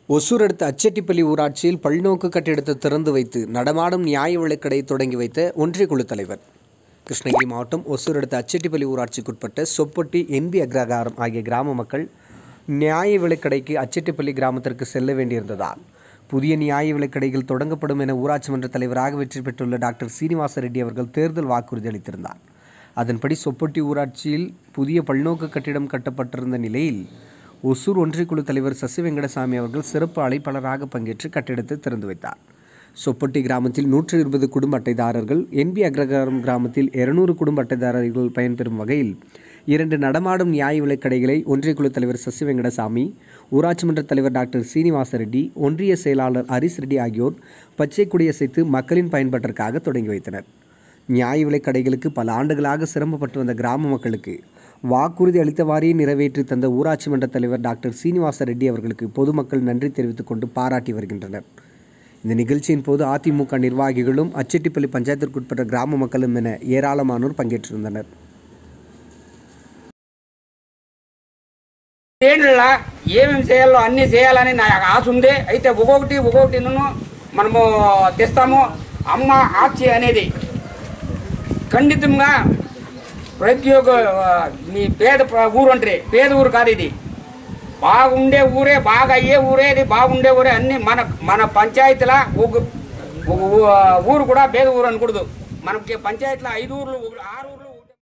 ஒசூர் அடுத்த அச்செட்டிப்பள்ளி ஊராட்சியில் பல்நோக்கு கட்டிடத்தை திறந்து வைத்து நடமாடும் நியாய விலைக்கடை தொடங்கி வைத்த ஒன்றிய குழு தலைவர் கிருஷ்ணகிரி மாவட்டம் ஒசூர் அடுத்த அச்செட்டிப்பள்ளி ஊராட்சிக்குட்பட்ட சொப்பொட்டி என்பி அக்ரகாரம் ஆகிய கிராம மக்கள் நியாய விலைக்கடைக்கு அச்செட்டிப்பள்ளி கிராமத்திற்கு செல்ல வேண்டியிருந்ததால் புதிய நியாய விலைக்கடைகள் தொடங்கப்படும் என ஊராட்சி மன்ற தலைவராக வெற்றி பெற்றுள்ள டாக்டர் சீனிவாச ரெட்டி அவர்கள் தேர்தல் வாக்குறுதி அளித்திருந்தார் அதன்படி சொப்பொட்டி ஊராட்சியில் புதிய பல்நோக்கு கட்டிடம் கட்டப்பட்டிருந்த நிலையில் ஒசூர் ஒன்றியக்குழு தலைவர் சசி வெங்கடசாமி அவர்கள் சிறப்பு அழைப்பாளராக பங்கேற்று கட்டிடத்தை திறந்து வைத்தார் சொப்பொட்டி கிராமத்தில் நூற்றி இருபது குடும்ப அட்டைதாரர்கள் என்பி அக்ரகாரம் கிராமத்தில் இருநூறு குடும்ப அட்டைதாரர்கள் பயன்பெறும் வகையில் இரண்டு நடமாடும் நியாய விலைக் கடைகளை ஒன்றியக்குழு தலைவர் சசி வெங்கடசாமி ஊராட்சி மன்ற தலைவர் டாக்டர் சீனிவாச ரெட்டி ஒன்றிய செயலாளர் ஹரிஸ் ரெட்டி ஆகியோர் பச்சை கொடியசைத்து மக்களின் பயன்பாட்டிற்காக தொடங்கி வைத்தனர் நியாய விலைக் கடைகளுக்கு பல ஆண்டுகளாக சிரமப்பட்டு வந்த கிராம மக்களுக்கு வாக்குறுதி அளித்தவாறே நிறைவேற்றி தந்த ஊராட்சி மன்ற தலைவர் டாக்டர் சீனிவாச ரெட்டி அவர்களுக்கு பொதுமக்கள் நன்றி தெரிவித்துக் கொண்டு பாராட்டி வருகின்றனர் இந்த நிகழ்ச்சியின் போது அதிமுக நிர்வாகிகளும் அச்செட்டிப்பள்ளி பஞ்சாயத்திற்குட்பட்ட கிராம மக்களும் என ஏராளமானோர் பங்கேற்றிருந்தனர் ఏంటల్లా ఏమేమి చేయాలో అన్నీ చేయాలని నా ఆశ ఉంది అయితే ఒక్కొక్కటి ఒక్కొక్కటి మనము తెస్తాము అమ్మ ఆచి అనేది ఖండితంగా ప్రతి ఒక్క ఆ, మీ పేద ప్ర- ఊరు అంటే పేద ఊరు కాదు ఇది బాగుండే ఊరే బాగా అయ్యే ఊరే ఇది బాగుండే ఊరే అన్ని మన మన పంచాయతీల ఒక ఒక ఊ- ఊరు కూడా పేద ఊరు అనకూడదు మనకి పంచాయతీలో ఐదు ఊర్లు ఒక- ఆరు ఊర్లు